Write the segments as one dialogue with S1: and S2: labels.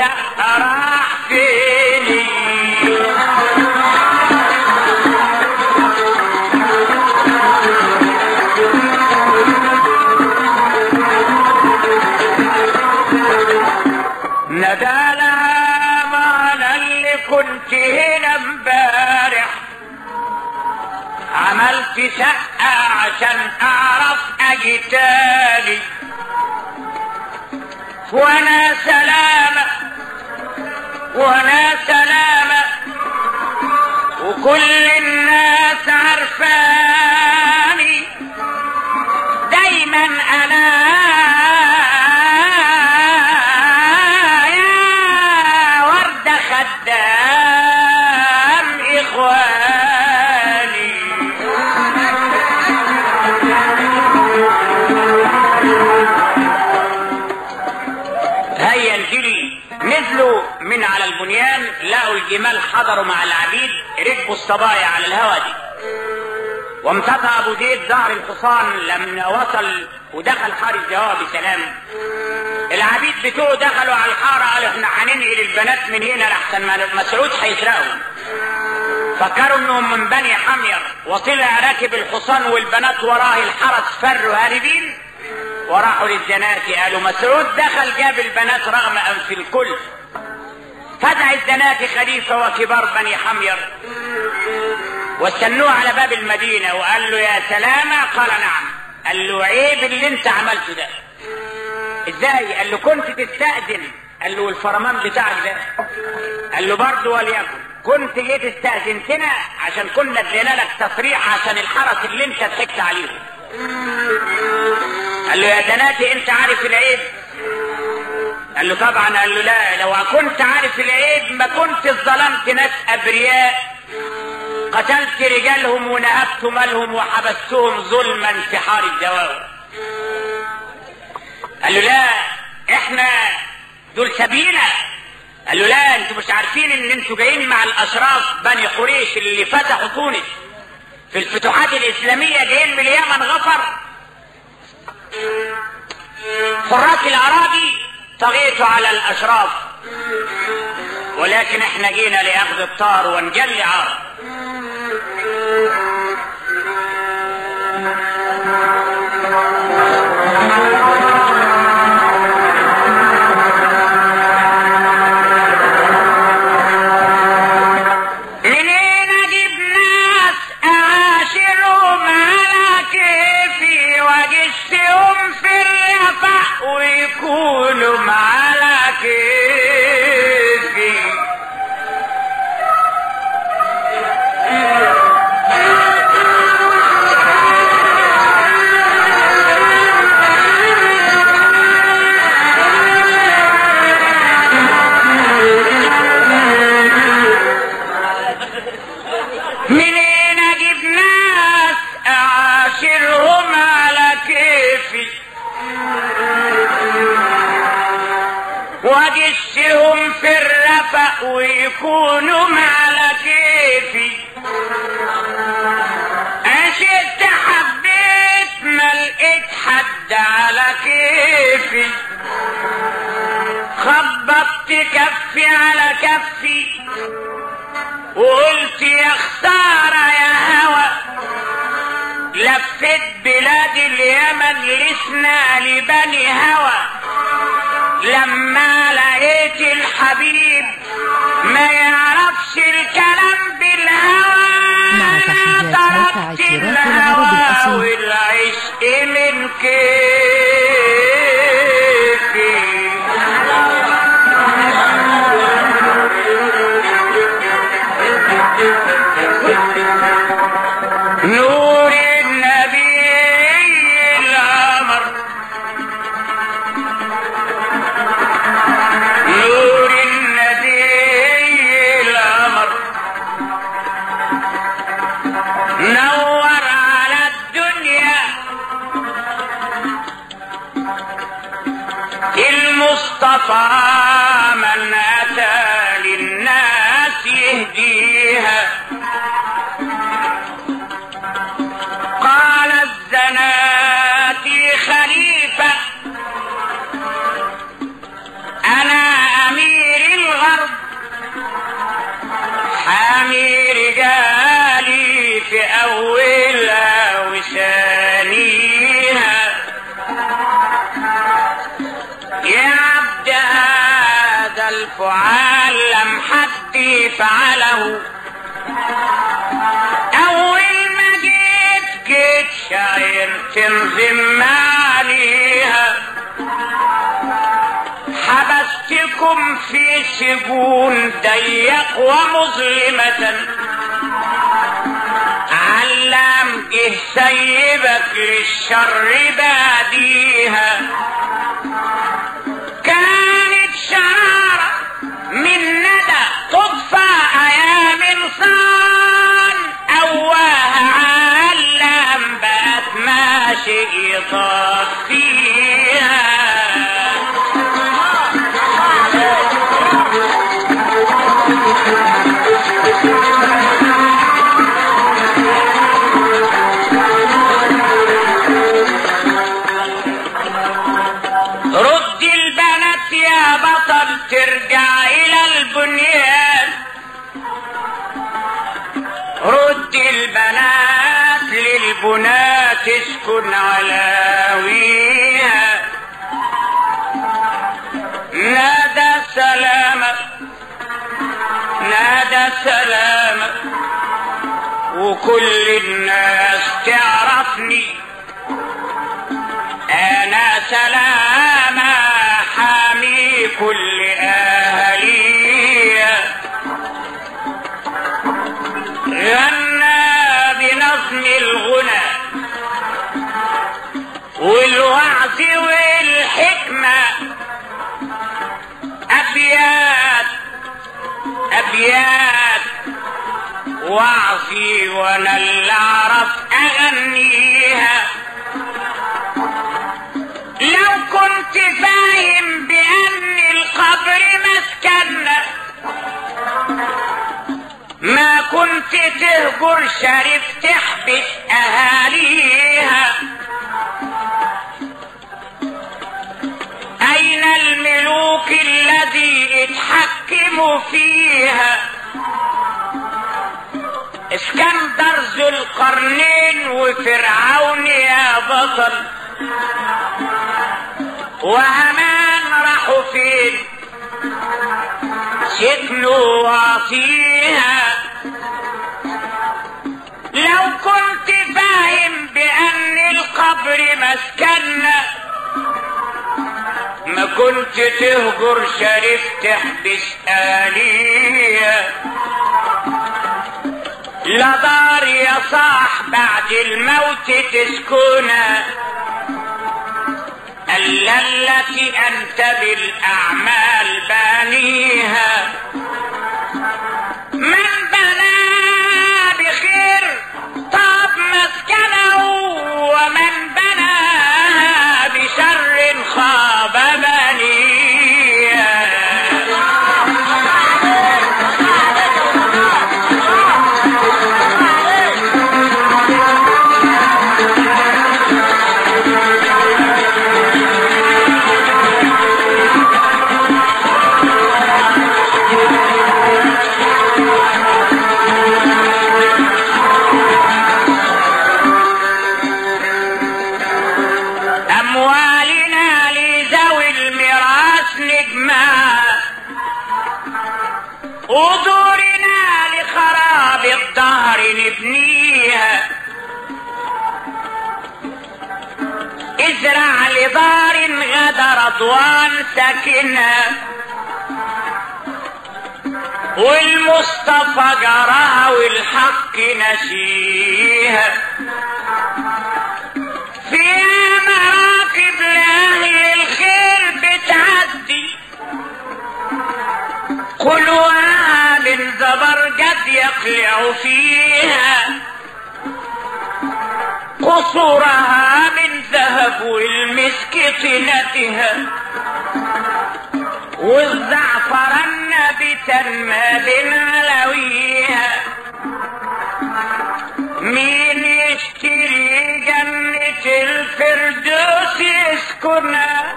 S1: ده راح فيني ندالها ما انا اللي كنت هنا امبارح عملت شقة عشان اعرف اجي تاني وانا سلامة وانا سلامة وكل الناس عارفاني دايما انا يا وردة خدام اخواني هيا انجلي نزلوا من على البنيان لقوا الجمال حضروا مع العبيد ركبوا الصبايا على الهوا دي وامتطى ابو زيد ظهر الحصان لما وصل ودخل حار الجواب بسلام العبيد بتوعه دخلوا على الحاره قالوا احنا هننقل البنات من هنا لحسن ما مسعود هيسرقوا فكروا انهم من بني حمير وطلع راكب الحصان والبنات وراه الحرس فروا هاربين وراحوا للزناتي قالوا مسعود دخل جاب البنات رغم انف الكل فدع الزناتي خليفة وكبار بني حمير واستنوه على باب المدينة وقال له يا سلامة قال نعم قال له عيب اللي انت عملته ده ازاي قال له كنت تستأذن قال له الفرمان بتاعك ده قال له برضه وليكن كنت جيت استأذنتنا عشان كنا ادينا لك تصريح عشان الحرس اللي انت ضحكت عليهم قال له يا دناتي انت عارف العيب قال له طبعا قال له لا لو كنت عارف العيب ما كنت ظلمت ناس ابرياء قتلت رجالهم ونهبت مالهم وحبستهم ظلما في حار الدواوي قال له لا احنا دول سبينا قال له لا انتوا مش عارفين ان انتوا جايين مع الاشراف بني قريش اللي فتحوا تونس في الفتوحات الاسلاميه جايين من اليمن غفر حراس الاراضي طغيتوا على الاشراف ولكن احنا جينا لاخذ الطار ونجلي عار منين اجيب ناس اعاشرهم على كيفي واجسهم في الرفق ويكونوا على كيفي منين اجيب ناس اعاشرهم على كيفي واجسهم في الرفق ويكونوا على كيفي عشت حبيت ما لقيت حد على كيفي خبطت كفي على كفي وقلت يا خسارة يا هوى لفت بلاد اليمن لسنا لبني هوى لما لقيت الحبيب ما يعرفش الكلام بالهوى
S2: مع تحيات موقع
S1: تركت
S2: الشراكة العربي
S1: الهوى
S2: الأصيل.
S1: والعشق من كيفي نور النبي الأمر نور النبي الأمر نور على الدنيا المصطفى من أتى للناس يهديها قال الزناتي خليفة أنا أمير حد هذا الفعال لم حد فعله اول ما جيت جيت شاعر تنظم عليها حبستكم في سجون ضيق ومظلمة علام جه سيبك للشر بعديها كانت شرارة من ندى تطفى ايام صان اواها علام بقت ماشي يطفيها رد البنات يا بطل ترجع الى البنيان رد البنات للبنات تسكن علاويها نادى سلامك نادى سلامك وكل الناس تعرفني انا سلامة حامي كل اهلي غنى بنظم الغنى والوعظ والحكمة ابيات ابيات وعظي وانا اللي اعرف اغنيها لو كنت فاهم بأن القبر مسكننا ما كنت تهجر شريف تحبس أهاليها أين الملوك الذي اتحكموا فيها اسكندر ذو القرنين وفرعون يا بطل وهمان راحوا فين سكنوا وفيها لو كنت فاهم بأن القبر مسكننا ما كنت تهجر شريف تحبس آلية لا دار يا صاح بعد الموت تسكنها ألا التي أنت بالأعمال بانيها من بنى بخير طاب مسكنه ومن بناها بشر خاب بنيها أموالنا لذوي الميراث نجمعها ودورنا لخراب الدهر نبنيها ازرع لدار غدا رضوان ساكنها والمصطفى جراها والحق نسيها فيها مراكب لأهل الخير بتعدي قلوها من زبرجد يقلع فيها قصورها من ذهب والمسك طينتها والزعفران بتنمى بين علويها مين يشتري جنة الفردوس يسكنها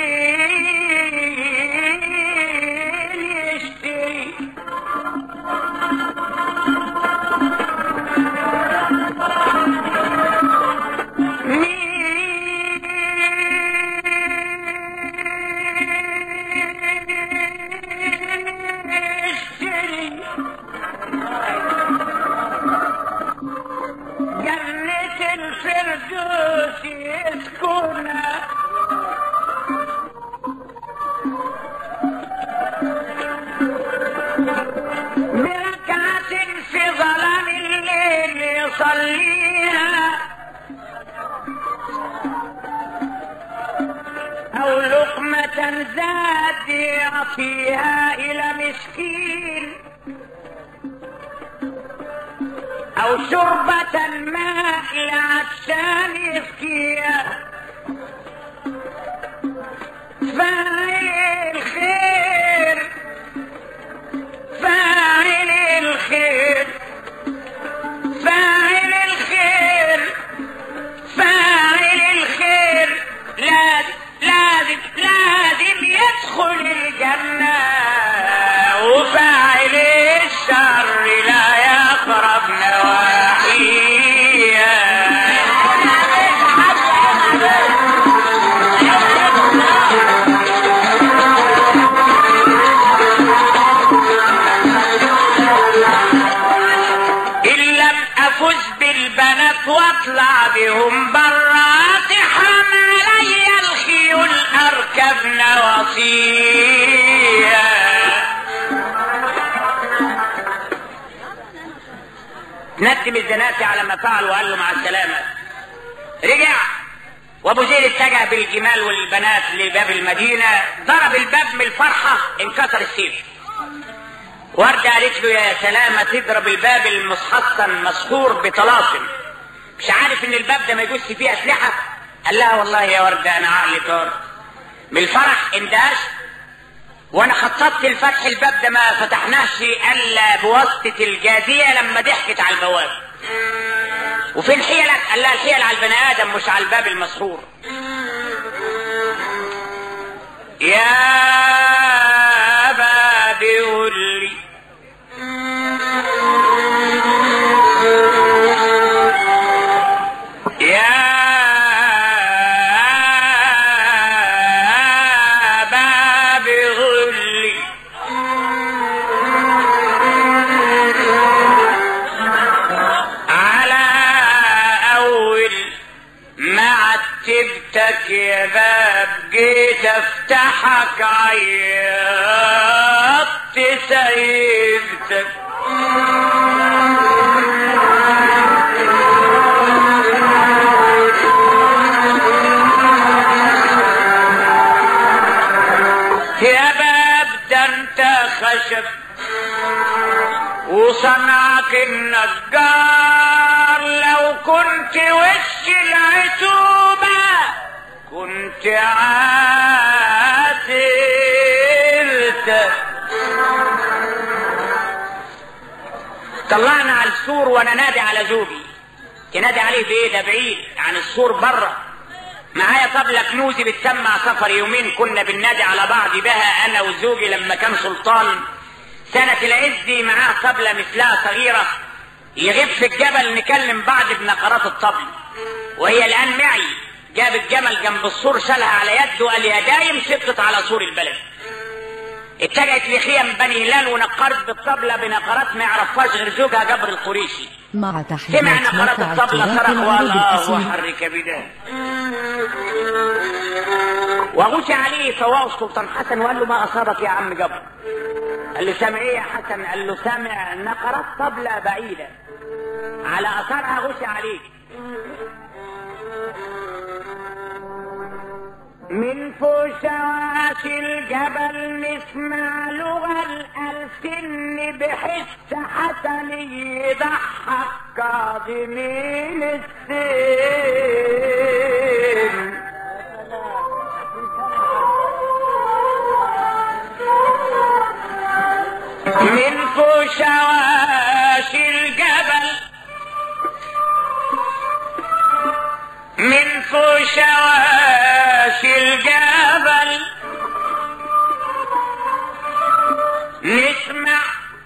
S1: مين يشتري يصليها أو لقمة زاد يعطيها إلى مسكين أو شربة ماء لعطشان يسقيها فاعل الخير فاعل الخير فاعل الخير فاعل الخير لازم لازم لازم يدخل الجنة وفاعل الشر لا يقرب نواحيها إن لم أفز بالبنات واطلع بهم برات حم علي الخيول أركبن وصيا ندم الزناتي على ما فعل وقال له مع السلامة رجع وابو زيد اتجه بالجمال والبنات لباب المدينة ضرب الباب من الفرحة انكسر السيف وردة قالت له يا سلامة تضرب الباب المحصن مسحور بطلاسم مش عارف ان الباب ده ما يجوز فيه اسلحة قال لها والله يا وردة انا عقلي طار من الفرح اندهش وانا خططت الفتح الباب ده ما فتحناش الا بواسطة الجازية لما ضحكت على البواب وفين حيلك قال لها الحيل على البني ادم مش على الباب المسحور يا باب قول لي يا باب قول لي على أول ما عتبتك يا باب جيت افتحك عيطت سيبتك يا باب ده انت خشب وصنعك النجار لو كنت وش العتوبة كنت عاتلت طلعنا على السور وانا نادي على زوجي تنادي عليه بايه ده بعيد عن السور بره معايا طبلة كنوزي بتسمع سفر يومين كنا بننادي على بعض بها انا وزوجي لما كان سلطان سنة العز معاه طبلة مثلها صغيرة يغيب في الجبل نكلم بعض بنقرات الطبل وهي الآن معي جاب الجمل جنب السور شالها على يده قال يا دايم سقط على سور البلد اتجهت لخيم بني هلال ونقرت بالطبلة بنقرات ما يعرفهاش غير زوجها جبر القريشي
S2: مع
S1: سمع
S2: تحيات
S1: نقرات
S2: موقع
S1: الطبلة
S2: التراث
S1: صرخ
S2: العربي
S1: والله
S2: الأصيل
S1: وحرك بده وغشي عليه فواز سلطان حسن وقال له ما أصابك يا عم جبر قال له سامع ايه يا حسن قال له سامع نقرات طبلة بعيدة على أثرها غشي عليك من فوشات الجبل نسمع لغة الألسن بحس حسن يضحك كاظمين السن من فوشواش الجبل من فوشواش الجبل نسمع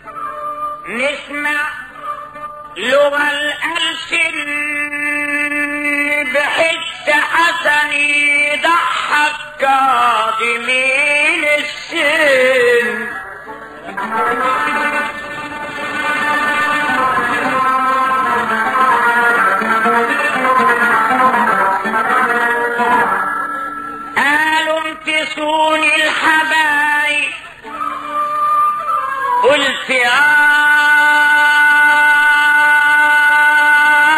S1: نسمع لغة الألسن بحس حسن يضحك كاظمين السن قالوا امتصوني الحبايب قلت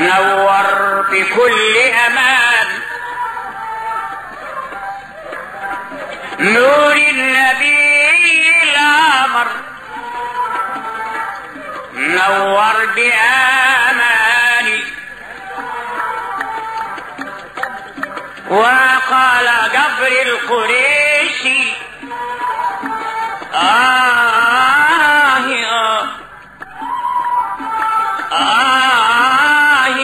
S1: نور بكل امان نور النبي الامر نور باماني وقال جبر القريشي آه آه آه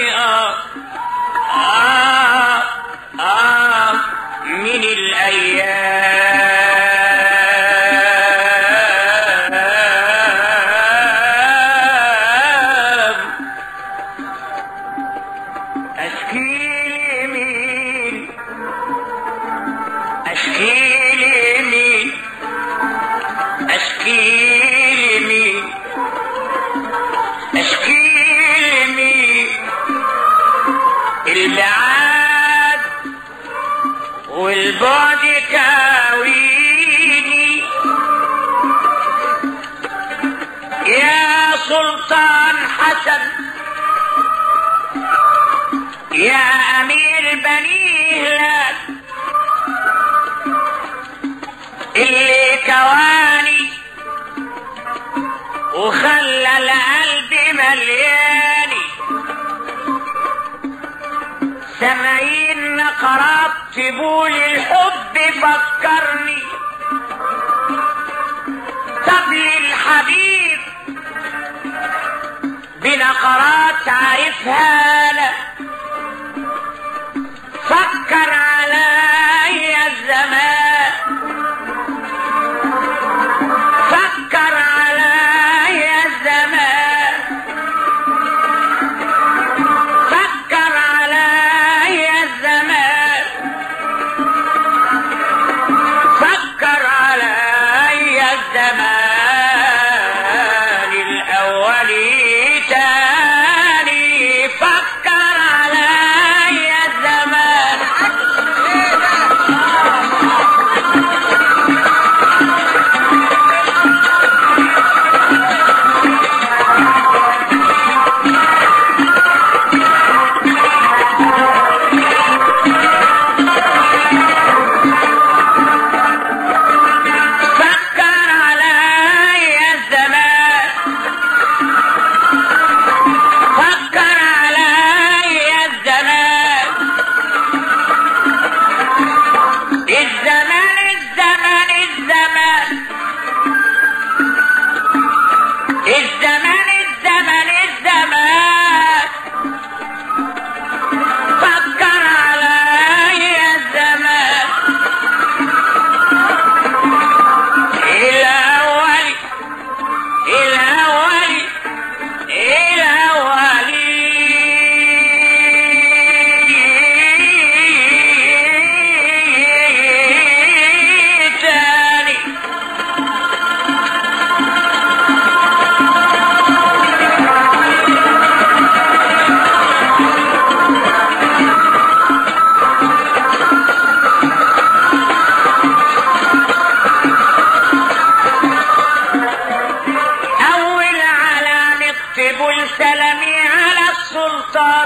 S1: آه آه من الأيام أشكي لمين أشكي لمين أشكي لمين أشكي لمين البعاد والبعد كاويني يا سلطان حسن يا أمير بني هلال اللي كواني وخلى القلب ملياني سمعين نقرات تبول الحب فكرني قبل الحبيب بنقرات عارفها لا فكر علي الزمان فكر علي الزمان فكر علي الزمان فكر علي الزمان الأول تاني فكر علي الزمان فكر علي الزمان فكر علي الزمان الزمان الزمان الزمان الزمان الزمان الزمان فكر علي الزمان الأول الأول الأول تاني أول علامة قبول سلامي على السلطان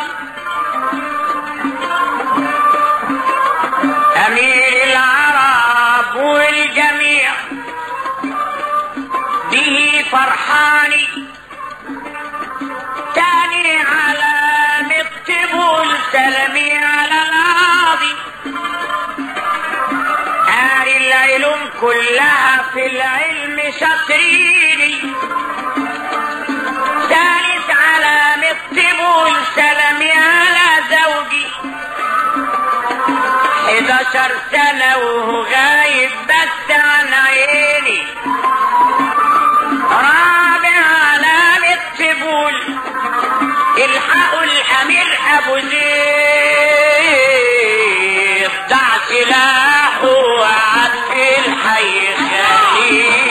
S1: أمير العرب والجميع به فرحاني تاني علامة قبول سلامي على العاضي آل العلوم كلها في العلم شاطريني ثالث علامة قبول سلامي على زوجي 11 سنة وهو غايب بس عن عيني رابع علامة قبول الحقوا الأمير أبو زيد ضع سلاحه وعد في الحي خليني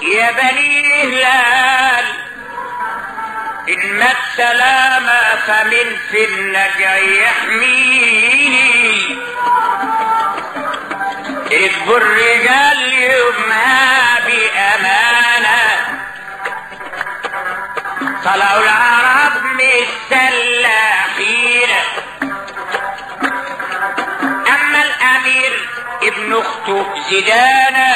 S1: يا بني هلال إن مات سلامة فمن في النجا يحميني ركبوا الرجال يومها بأمانة طلعوا العرب مستلاحين أما الأمير ابن أخته زيدان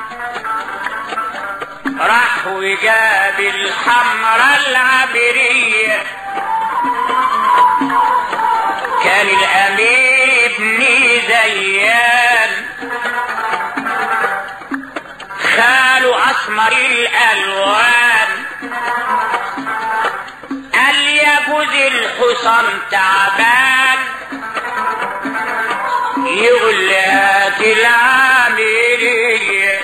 S1: راح وجاب الحمرة العبرية كان الأمير ابن زيان خاله أسمر الألوان قال يجوز الحصان تعبان يقول هات العامرية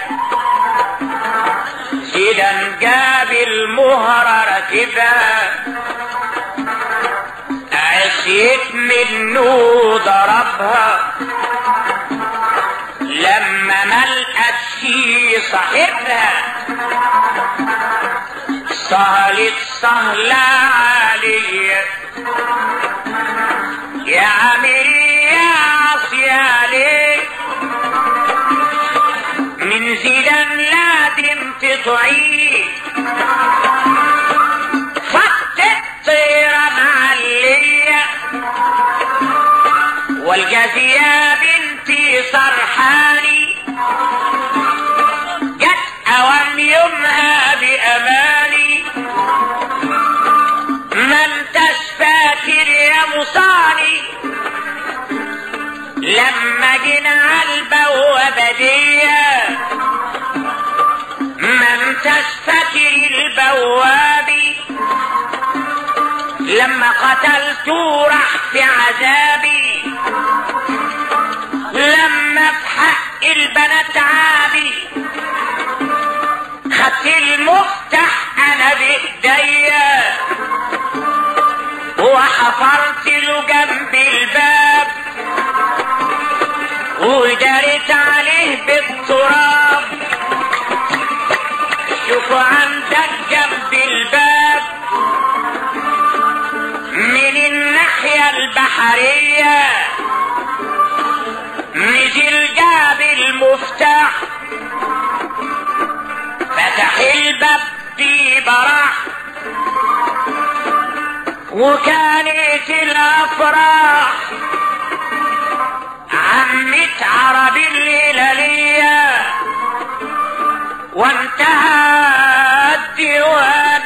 S1: سيدا جاب المهرة ركبها عصيت منه ضربها لما ملقتش صاحبها سهلت سهلة عليا يا عمري يا عصي عليك من زيدان لازم تطعيه فت الطيرة معلية والجزي يا بنتي سرحاني جت اوام يومها باماني ما انتش فاكر يا مصاني لما جينا عالبوابة دي ما انتش فاكر البوابي لما قتلته راح في عذابي لما في حق البنات عابي خدت المفتاح انا بايديا وحفرت له جنب الباب ودارت عليه بالتراب شوفوا عندك جنب الباب من الناحية البحرية نزل جاب المفتاح فتح الباب براح وكانت الافراح عمت عربي الهلالية وانتهى الديوان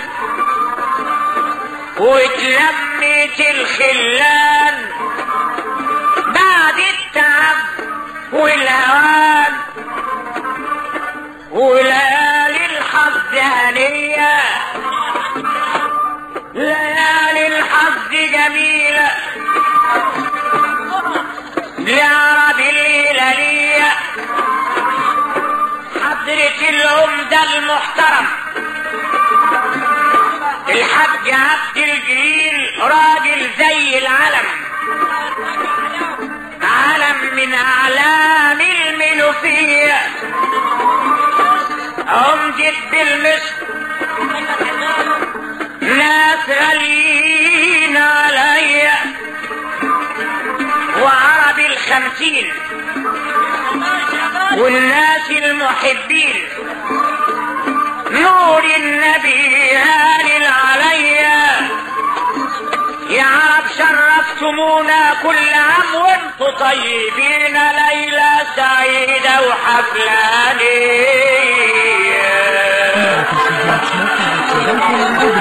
S1: واتلمت الخلان بعد التعب والهوان وليالي الحظ هنية ليالي الحظ جميلة لعرب الهلالية حضرة العمدة المحترم الحاج عبد الجليل راجل زي العلم علم من اعلام المنوفية عمدة بالمصر ناس غاليين عليا وعرب الخمسين والناس المحبين نور النبي هانل عليا يا عرب شرفتمونا كل عام وانتم طيبين ليلة سعيدة وحفلة
S2: تسجيلات موقع التلفزيون